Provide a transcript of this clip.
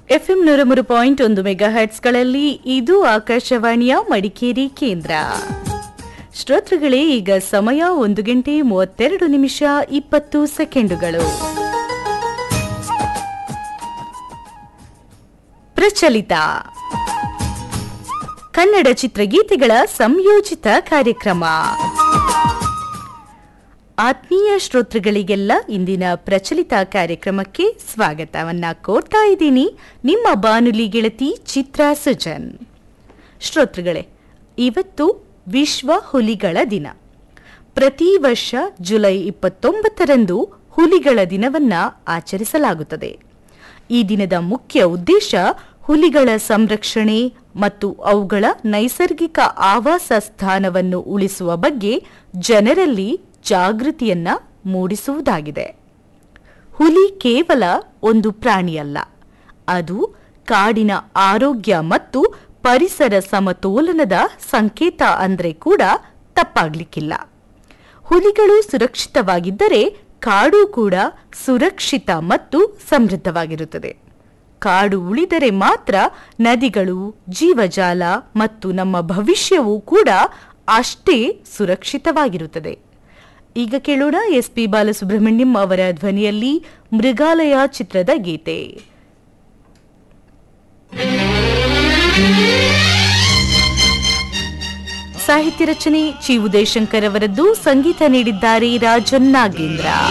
FM ನೂರ ಮೂರು point ಒಂದು ಮೆಗಾ ಹರ್ಟ್ಸ್ಗಳಲ್ಲಿ ಇದು ಆಕಾಶವಾಣಿಯ ಮಡಿಕೇರಿ ಕೇಂದ್ರ ಶ್ರೋತೃಗಳೇ ಈಗ ಸಮಯ ಒಂದು ಗಂಟೆ ಮೂವತ್ತೆರಡು ನಿಮಿಷ ಇಪ್ಪತ್ತು ಸೆಕೆಂಡುಗಳು ಪ್ರಚಲಿತ ಕನ್ನಡ ಚಿತ್ರಗೀತೆಗಳ ಸಂಯೋಜಿತ ಕಾರ್ಯಕ್ರಮ ಆತ್ಮೀಯ ಶ್ರೋತೃಗಳಿಗೆಲ್ಲ ಇಂದಿನ ಪ್ರಚಲಿತ ಕಾರ್ಯಕ್ರಮಕ್ಕೆ ಸ್ವಾಗತವನ್ನ ಕೋರ್ತಾ ಇದ್ದೀನಿ ನಿಮ್ಮ ಬಾನುಲಿ ಗೆಳತಿ ಚಿತ್ರಾ ಸುಜನ್ ಶ್ರೋತೃಗಳೇ ಇವತ್ತು ವಿಶ್ವ ಹುಲಿಗಳ ದಿನ ಪ್ರತಿ ವರ್ಷ ಜುಲೈ ಇಪ್ಪತ್ತೊಂಬತ್ತರಂದು ಹುಲಿಗಳ ದಿನವನ್ನ ಆಚರಿಸಲಾಗುತ್ತದೆ ಈ ದಿನದ ಮುಖ್ಯ ಉದ್ದೇಶ ಹುಲಿಗಳ ಸಂರಕ್ಷಣೆ ಮತ್ತು ಅವುಗಳ ನೈಸರ್ಗಿಕ ಆವಾಸ ಸ್ಥಾನವನ್ನು ಉಳಿಸುವ ಬಗ್ಗೆ ಜನರಲ್ಲಿ ಜಾಗೃತಿಯನ್ನ ಮೂಡಿಸುವುದಾಗಿದೆ ಹುಲಿ ಕೇವಲ ಒಂದು ಪ್ರಾಣಿಯಲ್ಲ ಅದು ಕಾಡಿನ ಆರೋಗ್ಯ ಮತ್ತು ಪರಿಸರ ಸಮತೋಲನದ ಸಂಕೇತ ಅಂದ್ರೆ ಕೂಡ ತಪ್ಪಾಗ್ಲಿಕ್ಕಿಲ್ಲ ಹುಲಿಗಳು ಸುರಕ್ಷಿತವಾಗಿದ್ದರೆ ಕಾಡು ಕೂಡ ಸುರಕ್ಷಿತ ಮತ್ತು ಸಮೃದ್ಧವಾಗಿರುತ್ತದೆ ಕಾಡು ಉಳಿದರೆ ಮಾತ್ರ ನದಿಗಳು ಜೀವಜಾಲ ಮತ್ತು ನಮ್ಮ ಭವಿಷ್ಯವೂ ಕೂಡ ಅಷ್ಟೇ ಸುರಕ್ಷಿತವಾಗಿರುತ್ತದೆ ಈಗ ಕೇಳೋಣ ಎಸ್ ಪಿ ಬಾಲಸುಬ್ರಹ್ಮಣ್ಯಂ ಅವರ ಧ್ವನಿಯಲ್ಲಿ ಮೃಗಾಲಯ ಚಿತ್ರದ ಗೀತೆ ಸಾಹಿತ್ಯ ರಚನೆ ಚಿ ಉದಯಶಂಕರ್ ಅವರದ್ದು ಸಂಗೀತ ನೀಡಿದ್ದಾರೆ ರಾಜನ್ ನಾಗೇಂದ್ರ